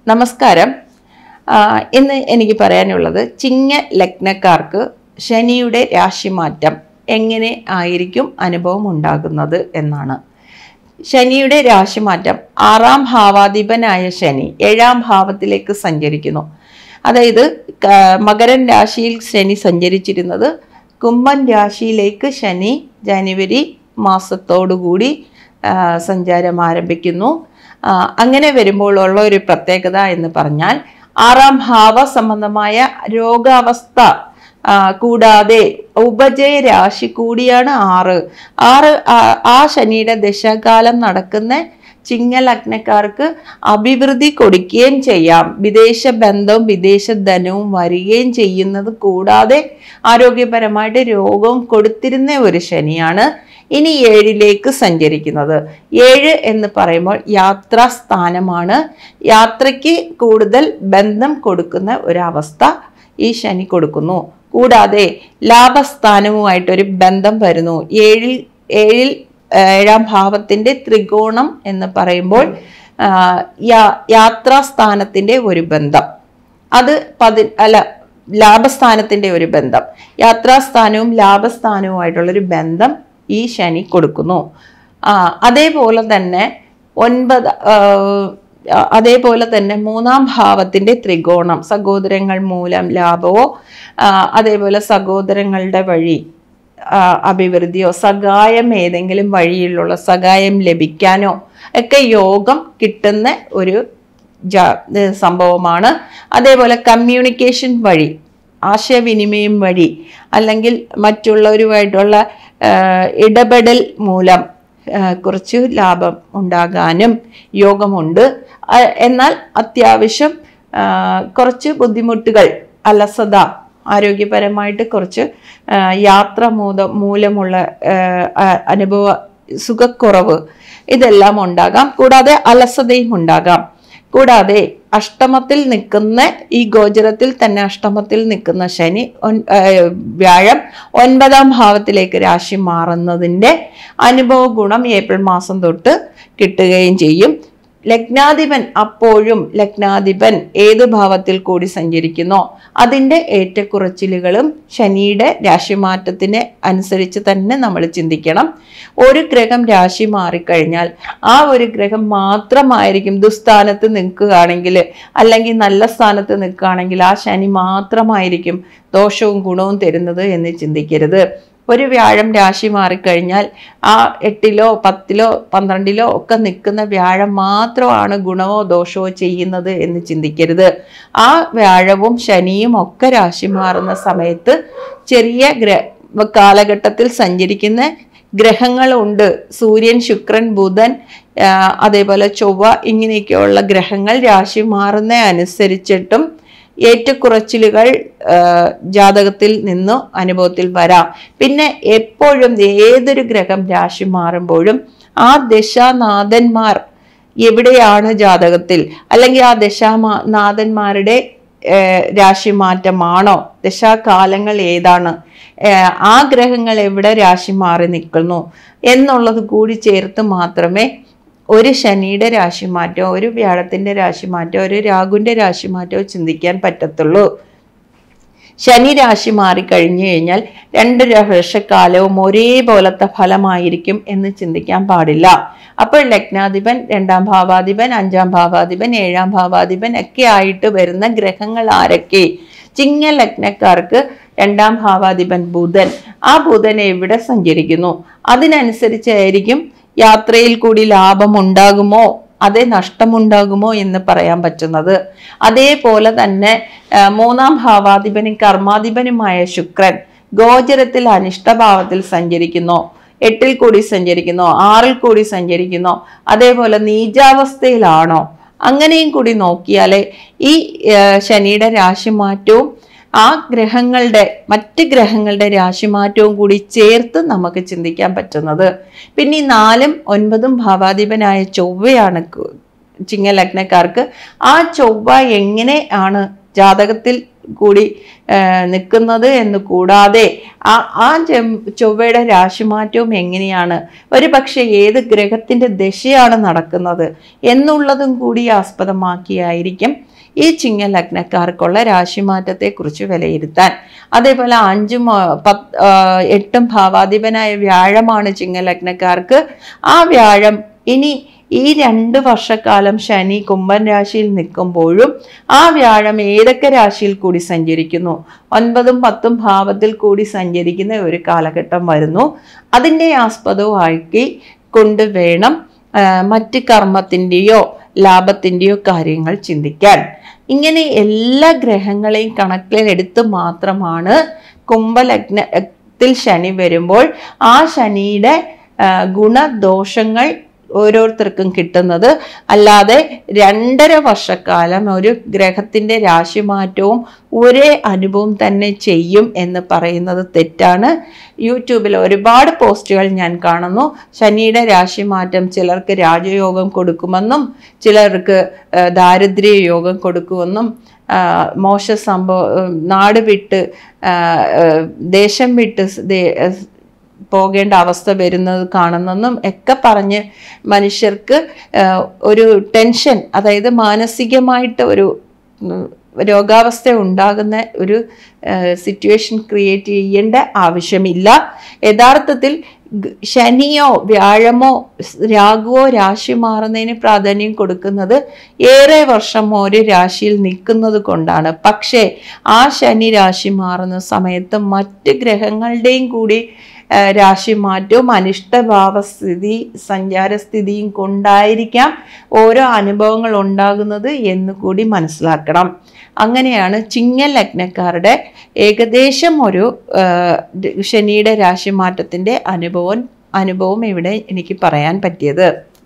നമസ്കാരം ആ, ഇന്ന് എനിക്ക് പറയാനുള്ളത് ചിങ്ങ ലഗ്നക്കാർക്ക് ശനിയുടെ രാശിമാറ്റം എങ്ങനെ ആയിരിക്കും അനുഭവം ഉണ്ടാകുന്നത് എന്നാണ് ശനിയുടെ രാശിമാറ്റം ആറാം ഭാവാധിപനായ ശനി ഏഴാം ഭാവത്തിലേക്ക് സഞ്ചരിക്കുന്നു അതായത് ക- മകരൻ രാശിയിൽ ശനി സഞ്ചരിച്ചിരുന്നത് കുംഭൻ രാശിയിലേക്ക് ശനി ജനുവരി മാസത്തോടുകൂടി ആ, സഞ്ചാരം ആരംഭിക്കുന്നു ആ, അങ്ങനെ വരുമ്പോൾ ഉള്ള ഒരു പ്രത്യേകത എന്ന് പറഞ്ഞാൽ ആറാം ഭാവ സംബന്ധമായ രോഗാവസ്ഥ ആ, കൂടാതെ ഉപജയ രാശി കൂടിയാണ് ആറ് ആറ് ആ- ആ ശനിയുടെ ദശകാലം നടക്കുന്ന ചിങ്ങലഗ്നക്കാർക്ക് അഭിവൃദ്ധി കൊടുക്കുകയും ചെയ്യാം വിദേശ ബന്ധവും വിദേശ ധനവും വരികയും ചെയ്യുന്നത് കൂടാതെ ആരോഗ്യപരമായിട്ട് രോഗവും കൊടുത്തിരുന്ന ഒരു ശനിയാണ് ഇനി ഏഴിലേക്ക് സഞ്ചരിക്കുന്നത് ഏഴ് എന്ന് പറയുമ്പോൾ യാത്രാ സ്ഥാനമാണ് യാത്രയ്ക്ക് കൂടുതൽ ബന്ധം കൊടുക്കുന്ന ഒരവസ്ഥ ഈ ശനി കൊടുക്കുന്നു കൂടാതെ ലാഭസ്ഥാനവുമായിട്ടൊരു ബന്ധം വരുന്നു ഏഴിൽ ഏഴിൽ ആ, ഏഴാം ഭാവത്തിന്റെ ത്രികോണം എന്ന് പറയുമ്പോൾ ആ, യാ- യാത്രാസ്ഥാനത്തിന്റെ ഒരു ബന്ധം അത് പതി അല്ല ലാഭസ്ഥാനത്തിന്റെ ഒരു ബന്ധം യാത്രാസ്ഥാനവും ലാഭസ്ഥാനവുമായിട്ടുള്ളൊരു ബന്ധം ഈ ശനി കൊടുക്കുന്നു ആ, അതേപോലെ തന്നെ ഒൻപത് ആ, അതേപോലെ തന്നെ മൂന്നാം ഭാവത്തിന്റെ ത്രികോണം സഹോദരങ്ങൾ മൂലം ലാഭമോ ആ, അതേപോലെ സഹോദരങ്ങളുടെ വഴി ആ, അഭിവൃദ്ധിയോ സഹായം ഏതെങ്കിലും വഴിയിലുള്ള സഹായം ലഭിക്കാനോ ഒക്കെ യോഗം കിട്ടുന്ന ഒരു ജാ- ഏ, സംഭവമാണ് അതേപോലെ കമ്മ്യൂണിക്കേഷൻ വഴി ആശയവിനിമയം വഴി അല്ലെങ്കിൽ മറ്റുള്ളവരുമായിട്ടുള്ള ആ, ഇടപെടൽ മൂലം ആ, കുറച്ച് ലാഭം ഉണ്ടാകാനും യോഗമുണ്ട് ആ, എന്നാൽ അത്യാവശ്യം ആ, കുറച്ച് ബുദ്ധിമുട്ടുകൾ അലസത ആരോഗ്യപരമായിട്ട് കുറച്ച് ആ, യാത്ര മൂത മൂലമുള്ള ആ, ആ, അനുഭവ സുഖക്കുറവ് ഇതെല്ലാം ഉണ്ടാകാം കൂടാതെ അലസതയും ഉണ്ടാകാം കൂടാതെ അഷ്ടമത്തിൽ നിൽക്കുന്ന ഈ ഗോചരത്തിൽ തന്നെ അഷ്ടമത്തിൽ നിൽക്കുന്ന ശനി ഒൻ- ആ, വ്യാഴം ഒൻപതാം ഭാവത്തിലേക്ക് രാശി മാറുന്നതിൻ്റെ അനുഭവ ഗുണം ഏപ്രിൽ മാസം തൊട്ട് കിട്ടുകയും ചെയ്യും ലഗ്നാധിപൻ അപ്പോഴും ലഗ്നാധിപൻ ഏത് ഭാവത്തിൽ കൂടി സഞ്ചരിക്കുന്നോ അതിൻ്റെ ഏറ്റക്കുറച്ചിലുകളും ശനിയുടെ രാശിമാറ്റത്തിന് അനുസരിച്ച് തന്നെ നമ്മൾ ചിന്തിക്കണം ഒരു ഗ്രഹം രാശി മാറിക്കഴിഞ്ഞാൽ ആ ഒരു ഗ്രഹം മാത്രമായിരിക്കും ദുസ്ഥാനത്ത് നിൽക്കുകയാണെങ്കിൽ അല്ലെങ്കിൽ നല്ല സ്ഥാനത്ത് നിൽക്കുകയാണെങ്കിൽ ആ ശനി മാത്രമായിരിക്കും ദോഷവും ഗുണവും തരുന്നത് എന്ന് ചിന്തിക്കരുത് ഒരു വ്യാഴം രാശി മാറിക്കഴിഞ്ഞാൽ ആ എട്ടിലോ പത്തിലോ പന്ത്രണ്ടിലോ ഒക്കെ നിൽക്കുന്ന വ്യാഴം മാത്രമാണ് ഗുണമോ ദോഷമോ ചെയ്യുന്നത് എന്ന് ചിന്തിക്കരുത് ആ വ്യാഴവും ശനിയും ഒക്കെ രാശി മാറുന്ന സമയത്ത് ചെറിയ ഗ്ര കാലഘട്ടത്തിൽ സഞ്ചരിക്കുന്ന ഗ്രഹങ്ങളുണ്ട് സൂര്യൻ ശുക്രൻ ബുധൻ ആ, അതേപോലെ ചൊവ്വ ഇങ്ങനെയൊക്കെയുള്ള ഗ്രഹങ്ങൾ രാശി മാറുന്ന അനുസരിച്ചിട്ടും ഏറ്റക്കുറച്ചിലുകൾ ആ, ജാതകത്തിൽ നിന്ന് അനുഭവത്തിൽ വരാം പിന്നെ എപ്പോഴും ഏതൊരു ഗ്രഹം രാശി മാറുമ്പോഴും ആ ദശാനാഥന്മാർ എവിടെയാണ് ജാതകത്തിൽ അല്ലെങ്കിൽ ആ ദശാമാ നാഥന്മാരുടെ ഏഹ്, രാശിമാറ്റമാണോ ദശാകാലങ്ങൾ ഏതാണ് ഏഹ്, ആ ഗ്രഹങ്ങൾ എവിടെ രാശി മാറി നിൽക്കുന്നു എന്നുള്ളത് കൂടി ചേർത്ത് മാത്രമേ ഒരു ശനിയുടെ രാശിമാറ്റമോ ഒരു വ്യാഴത്തിന്റെ രാശിമാറ്റമോ ഒരു രാഹുവിന്റെ രാശിമാറ്റമോ ചിന്തിക്കാൻ പറ്റത്തുള്ളൂ ശനി രാശി മാറിക്കഴിഞ്ഞു കഴിഞ്ഞാൽ രണ്ട് വർഷക്കാലവും ഒരേപോലത്തെ ഫലമായിരിക്കും എന്ന് ചിന്തിക്കാൻ പാടില്ല അപ്പോൾ ലഗ്നാധിപൻ രണ്ടാം ഭാവാധിപൻ അഞ്ചാം ഭാവാധിപൻ ഏഴാം ഭാവാധിപൻ ഒക്കെ ആയിട്ട് വരുന്ന ഗ്രഹങ്ങൾ ആരൊക്കെ ചിങ്ങ ലഗ്നക്കാർക്ക് രണ്ടാം ഭാവാധിപൻ ബുധൻ ആ ബുധൻ എവിടെ സഞ്ചരിക്കുന്നു അതിനനുസരിച്ചായിരിക്കും യാത്രയിൽ കൂടി ലാഭം ഉണ്ടാകുമോ അതേ നഷ്ടമുണ്ടാകുമോ എന്ന് പറയാൻ പറ്റുന്നത് അതേപോലെ തന്നെ ആ, മൂന്നാം ഭാവാധിപനും കർമാധിപനുമായ ശുക്രൻ ഗോചരത്തിൽ അനിഷ്ടഭാവത്തിൽ സഞ്ചരിക്കുന്നു എട്ടിൽ കൂടി സഞ്ചരിക്കുന്നോ ആറിൽ കൂടി സഞ്ചരിക്കുന്നോ അതേപോലെ നീചാവസ്ഥയിലാണോ അങ്ങനെയും കൂടി നോക്കിയാലേ ഈ ആ, ശനിയുടെ രാശിമാറ്റവും ആ ഗ്രഹങ്ങളുടെ മറ്റ് ഗ്രഹങ്ങളുടെ രാശിമാറ്റവും കൂടി ചേർത്ത് നമുക്ക് ചിന്തിക്കാൻ പറ്റുന്നത് പിന്നെ ഈ നാലും ഒൻപതും ഭാവാധിപനായ ചൊവ്വയാണ് കു- ചിങ്ങലഗ്നക്കാർക്ക് ആ ചൊവ്വ എങ്ങനെ ആണ് ജാതകത്തിൽ കൂടി നിൽക്കുന്നത് എന്ന് കൂടാതെ ആ ആ ചെം- ചൊവ്വയുടെ രാശിമാറ്റവും എങ്ങനെയാണ് ഒരു പക്ഷേ ഏത് ഗ്രഹത്തിൻ്റെ ദശയാണ് നടക്കുന്നത് എന്നുള്ളതും കൂടി ആസ്പദമാക്കിയായിരിക്കും ഈ ചിങ്ങ ലഗ്നക്കാർക്കുള്ള രാശിമാറ്റത്തെക്കുറിച്ച് വിലയിരുത്താൻ അതേപോലെ അഞ്ചും ആ, പത്ത് ആ, എട്ടും ഭാവാധിപനായ വ്യാഴമാണ് ചിങ്ങ ലഗ്നക്കാർക്ക് ആ വ്യാഴം ഇനി ഈ രണ്ട് വർഷക്കാലം ശനി കുംഭൻ രാശിയിൽ നിൽക്കുമ്പോഴും ആ വ്യാഴം ഏതൊക്കെ രാശിയിൽ കൂടി സഞ്ചരിക്കുന്നു ഒൻപതും പത്തും ഭാവത്തിൽ കൂടി സഞ്ചരിക്കുന്ന ഒരു കാലഘട്ടം വരുന്നു അതിൻ്റെ ആസ്പദമാക്കി കൊണ്ട് വേണം ആ, മറ്റ് കർമ്മത്തിൻ്റെയോ ലാഭത്തിൻ്റെയോ കാര്യങ്ങൾ ചിന്തിക്കാൻ ഇങ്ങനെ എല്ലാ ഗ്രഹങ്ങളെയും കണക്കിലെടുത്ത് മാത്രമാണ് കുംഭലഗ്നത്തിൽ ശനി വരുമ്പോൾ ആ ശനിയുടെ ആ, ഗുണദോഷങ്ങൾ ഓരോരുത്തർക്കും കിട്ടുന്നത് അല്ലാതെ രണ്ടര വർഷക്കാലം ഒരു ഗ്രഹത്തിൻ്റെ രാശിമാറ്റവും ഒരേ അനുഭവം തന്നെ ചെയ്യും എന്ന് പറയുന്നത് തെറ്റാണ് യൂട്യൂബിൽ ഒരുപാട് പോസ്റ്റുകൾ ഞാൻ കാണുന്നു ശനിയുടെ രാശിമാറ്റം ചിലർക്ക് രാജയോഗം കൊടുക്കുമെന്നും ചിലർക്ക് ആ, ദാരിദ്ര്യ യോഗം കൊടുക്കുമെന്നും ആ, മോശ സംഭവം നാട് വിട്ട് ആ, ആ, ദേശം വിട്ട് സ് ദേ- പോകേണ്ട അവസ്ഥ വരുന്നത് കാണുന്നെന്നും ഒക്കെ പറഞ്ഞ് മനുഷ്യർക്ക് ആ, ഒരു ടെൻഷൻ അതായത് മാനസികമായിട്ട് ഒരു ഉം, രോഗാവസ്ഥ ഉണ്ടാകുന്ന ഒരു സിറ്റുവേഷൻ ക്രിയേറ്റ് ചെയ്യേണ്ട ആവശ്യമില്ല യഥാർത്ഥത്തിൽ ഗ- ശനിയോ വ്യാഴമോ സ് രാഹുവോ രാശി മാറുന്നതിന് പ്രാധാന്യം കൊടുക്കുന്നത് ഏറെ വർഷം ഒരു രാശിയിൽ നിൽക്കുന്നത് കൊണ്ടാണ് പക്ഷേ ആ ശനി രാശി മാറുന്ന സമയത്ത് മറ്റ് ഗ്രഹങ്ങളുടെയും കൂടി ആ, രാശി മാറ്റവും അനിഷ്ടഭാവസ്ഥിതി സഞ്ചാരസ്ഥിതിയും കൊണ്ടായിരിക്കാം ഓരോ അനുഭവങ്ങൾ ഉണ്ടാകുന്നത് എന്ന് കൂടി മനസ്സിലാക്കണം അങ്ങനെയാണ് ചിങ്ങ ലഗ്നക്കാരുടെ ഏകദേശം ഒരു ആ, ശനിയുടെ രാശിമാറ്റത്തിൻ്റെ അനുഭവം അനുഭവം ഇവിടെ എനിക്ക് പറയാൻ പറ്റിയത്